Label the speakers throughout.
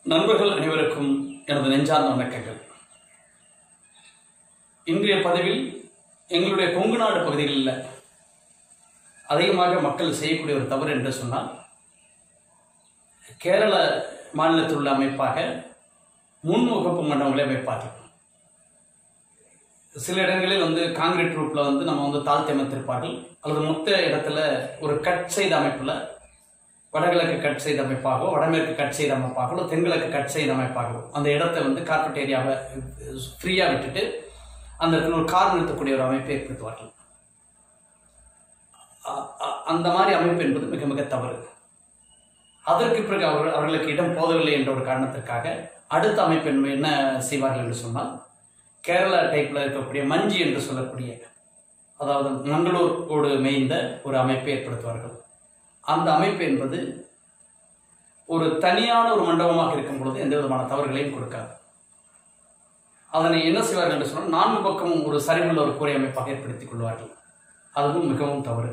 Speaker 1: நண்பர்கள் அனைவருக்கும் எனது நெஞ்சார்ந்த வணக்கங்கள் இன்றைய பதிவில் எங்களுடைய கொங்கு நாடு பகுதிகளில் அதிகமாக மக்கள் செய்யக்கூடிய ஒரு தவறு என்று சொன்னால் கேரள மாநிலத்தில் உள்ள அமைப்பாக முன்முகப்பு மண்டபங்களை அமைப்பார்கள் சில இடங்களில் வந்து காங்கிரீட் ரூப்ல வந்து நம்ம வந்து தாழ்த்தி அமைத்திருப்பார்கள் அல்லது மொத்த இடத்துல ஒரு கட் செய்த அமைப்புல வடகிழக்கு கட் செய்த அமைப்பாகவோ வடமேற்கு கட் செய்த அமைப்பாகவோ தென்கிழக்கு கட் செய்த அமைப்பாகவோ அந்த இடத்தை வந்து கார்பெட் ஏரியாவை ஃப்ரீயாக விட்டுட்டு அந்த இடத்துல ஒரு கார் நிறுத்தக்கூடிய ஒரு அமைப்பை ஏற்படுத்துவார்கள் அ- அ- அந்த மாதிரி அமைப்பு என்பது மிக மிக தவறு அதற்கு பிறகு அவர்கள் அவர்களுக்கு இடம் போதவில்லை என்ற ஒரு காரணத்திற்காக அடுத்த அமைப்பு என்ன- என்ன செய்வார்கள் என்று சொன்னால் கேரளா டைப்ல இருக்கக்கூடிய மஞ்சி என்று சொல்லக்கூடிய அதாவது மங்களூரோடு மேய்ந்த ஒரு அமைப்பை ஏற்படுத்துவார்கள் அந்த அமைப்பு என்பது ஒரு தனியான ஒரு மண்டபமாக இருக்கும் பொழுது எந்த விதமான தவறுகளையும் கொடுக்காது அதனை என்ன செய்வார்கள் என்று சொன்னால் நான்கு பக்கமும் ஒரு சரிவுள்ள ஒரு கூரை அமைப்பாக ஏற்படுத்திக் கொள்வார்கள் அதுவும் மிகவும் தவறு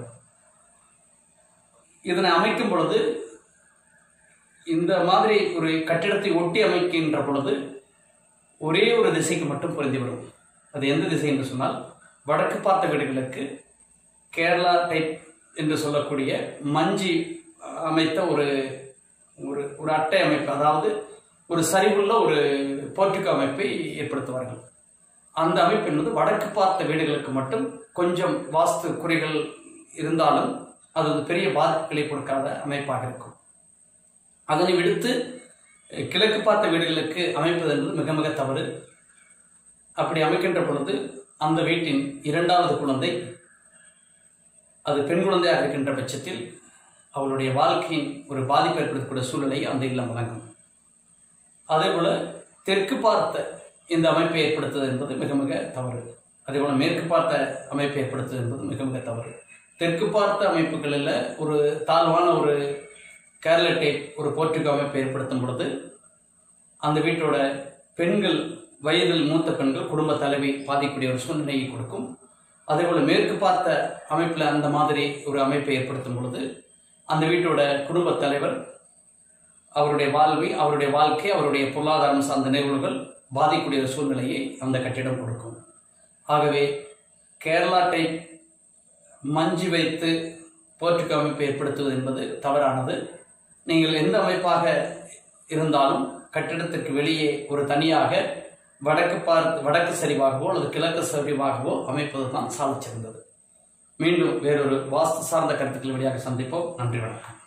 Speaker 1: இதனை அமைக்கும் பொழுது இந்த மாதிரி ஒரு கட்டிடத்தை ஒட்டி அமைக்கின்ற பொழுது ஒரே ஒரு திசைக்கு மட்டும் பொருந்தி வரும் அது எந்த திசை என்று சொன்னால் வடக்கு பார்த்த வீடுகளுக்கு கேரளா டைப் என்று சொல்லக்கூடிய மஞ்சி அமைத்த ஒரு ஒரு ஒரு அட்டை அமைப்பு அதாவது ஒரு சரிவுள்ள ஒரு போர்ட்டிகோ அமைப்பை ஏற்படுத்துவார்கள் அந்த அமைப்பு என்பது வடக்கு பார்த்த வீடுகளுக்கு மட்டும் கொஞ்சம் வாஸ்து குறைகள் இருந்தாலும் அது ஒரு பெரிய பாதிப்புகளை கொடுக்காத அமைப்பாக இருக்கும் அதனை விடுத்து அஹ், கிழக்கு பார்த்த வீடுகளுக்கு அமைப்பது என்பது மிக மிக தவறு அப்படி அமைக்கின்ற பொழுது அந்த வீட்டின் இரண்டாவது குழந்தை அது பெண் குழந்தையாக இருக்கின்ற பட்சத்தில் அவளுடைய வாழ்க்கையின் ஒரு பாதிப்பு ஏற்படுத்தக்கூடிய சூழ்நிலை அந்த இல்லம் வழங்கும் அதேபோல தெற்கு பார்த்த இந்த அமைப்பை ஏற்படுத்துவது என்பது மிக மிக தவறு அதேபோல மேற்கு பார்த்த அமைப்பை ஏற்படுத்துவது என்பது மிக மிக தவறு தெற்கு பார்த்த அமைப்புகளில் ஒரு தாழ்வான ஒரு கேரள டைப் ஒரு போர்ட்டிகோ அமைப்பை ஏற்படுத்தும் பொழுது அந்த வீட்டோட பெண்கள் வயதில் மூத்த பெண்கள் குடும்ப தலைவி பாதிக்கக்கூடிய ஒரு சூழ்நிலையை கொடுக்கும் அதேபோல மேற்கு பார்த்த அமைப்பில் அந்த மாதிரி ஒரு அமைப்பை ஏற்படுத்தும் பொழுது அந்த வீட்டோட குடும்ப தலைவர் அவருடைய வாழ்வை அவருடைய வாழ்க்கை அவருடைய பொருளாதாரம் சார்ந்த நிகழ்வுகள் பாதிக்கக்கூடிய ஒரு சூழ்நிலையை அந்த கட்டிடம் கொடுக்கும் ஆகவே கேரளா டைப் மஞ்சி வைத்து போர்ட்டிகோ அமைப்பை ஏற்படுத்துவது என்பது தவறானது நீங்கள் எந்த அமைப்பாக இருந்தாலும் கட்டிடத்திற்கு வெளியே ஒரு தனியாக வடக்கு பார்த்து வடக்கு சரிவாகவோ அல்லது கிழக்கு சரிவாகவோ அமைப்பது தான் சாலச் சிறந்தது மீண்டும் வேறொரு வாஸ்து சார்ந்த கருத்துக்கள் வழியாக சந்திப்போம் நன்றி வணக்கம்